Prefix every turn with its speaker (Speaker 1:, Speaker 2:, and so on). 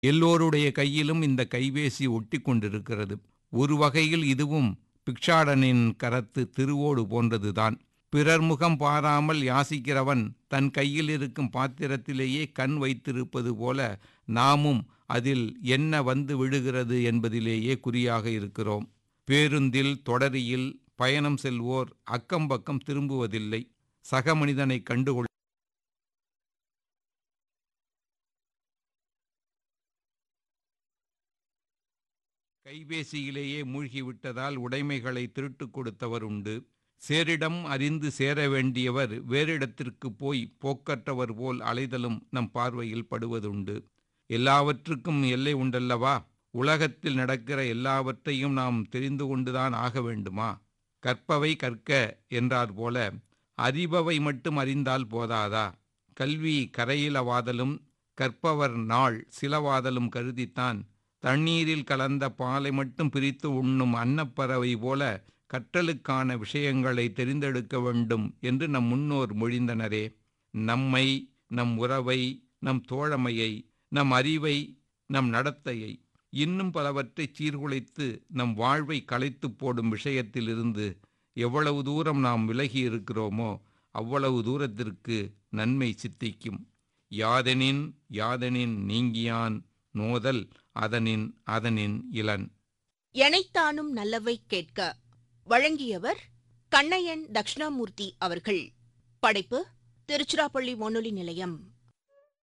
Speaker 1: எல்லோருடைய கையிலும் இந்த கைபேசி ஒட்டி கொண்டிருக்கிறது ஒரு வகையில் இதுவும் பிக்ஷாடனின் கரத்து திருவோடு போன்றதுதான் பிறர் முகம் பாராமல் யாசிக்கிறவன் தன் கையில் இருக்கும் பாத்திரத்திலேயே கண் வைத்திருப்பது போல நாமும் அதில் என்ன வந்து விழுகிறது என்பதிலேயே குறியாக இருக்கிறோம் பேருந்தில் தொடரியில் பயணம் செல்வோர் அக்கம்பக்கம் திரும்புவதில்லை சக மனிதனை கண்டுகொள் கைபேசியிலேயே மூழ்கிவிட்டதால் உடைமைகளை திருட்டுக் கொடுத்தவர் உண்டு சேரிடம் அறிந்து சேர வேண்டியவர் வேறிடத்திற்கு போய் போக்கற்றவர் போல் அலைதலும் நம் பார்வையில் படுவதுண்டு எல்லாவற்றுக்கும் எல்லை உண்டல்லவா உலகத்தில் நடக்கிற எல்லாவற்றையும் நாம் தெரிந்து கொண்டுதான் ஆக வேண்டுமா கற்பவை கற்க என்றார் போல அறிபவை மட்டும் அறிந்தால் போதாதா கல்வி கரையிலவாதலும் கற்பவர் நாள் சிலவாதலும் கருதித்தான் தண்ணீரில் கலந்த பாலை மட்டும் பிரித்து உண்ணும் அன்னப்பறவை போல கற்றலுக்கான விஷயங்களை தெரிந்தெடுக்க வேண்டும் என்று நம் முன்னோர் மொழிந்தனரே நம்மை நம் உறவை நம் தோழமையை நம் அறிவை நம் நடத்தையை இன்னும் பலவற்றை சீர்குலைத்து நம் வாழ்வை களைத்து போடும் விஷயத்திலிருந்து எவ்வளவு தூரம் நாம் விலகி இருக்கிறோமோ அவ்வளவு தூரத்திற்கு நன்மை சித்திக்கும் யாதெனின் யாதெனின் நீங்கியான் நோதல் அதனின் அதனின் இளன்
Speaker 2: எனைத்தானும் நல்லவை கேட்க வழங்கியவர் கண்ணையன் தக்ஷணாமூர்த்தி அவர்கள் படைப்பு திருச்சிராப்பள்ளி வானொலி நிலையம்